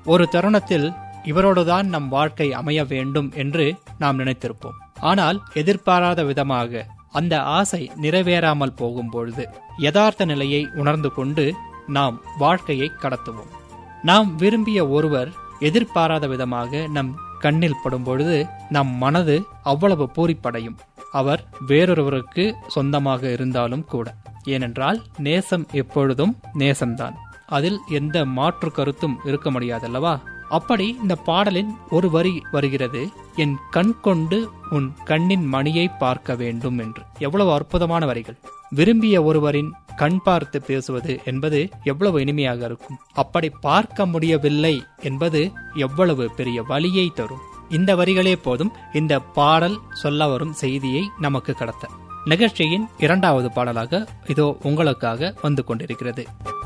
ஒரு தருணத்தில் இவரோடுதான் நம் வாழ்க்கை அமைய வேண்டும் என்று நாம் நினைத்திருப்போம் ஆனால் எதிர்பாராத விதமாக அந்த ஆசை நிறைவேறாமல் போகும் பொழுது யதார்த்த நிலையை உணர்ந்து கொண்டு நாம் வாழ்க்கையை கடத்துவோம் நாம் விரும்பிய ஒருவர் எதிர்பாராத விதமாக நம் கண்ணில் படும் பொழுது நம் மனது அவ்வளவு பூரிப்படையும் அவர் வேறொருவருக்கு சொந்தமாக இருந்தாலும் கூட ஏனென்றால் நேசம் எப்பொழுதும் நேசம்தான் அதில் எந்த மாற்று கருத்தும் இருக்க முடியாதல்லவா அப்படி இந்த பாடலின் ஒரு வரி வருகிறது என் கண் கொண்டு உன் கண்ணின் மணியை பார்க்க வேண்டும் என்று எவ்வளவு அற்புதமான வரிகள் விரும்பிய ஒருவரின் கண் பார்த்து பேசுவது என்பது எவ்வளவு இனிமையாக இருக்கும் அப்படி பார்க்க முடியவில்லை என்பது எவ்வளவு பெரிய வழியை தரும் இந்த வரிகளே போதும் இந்த பாடல் சொல்ல வரும் செய்தியை நமக்கு கடத்த நிகழ்ச்சியின் இரண்டாவது பாடலாக இதோ உங்களுக்காக வந்து கொண்டிருக்கிறது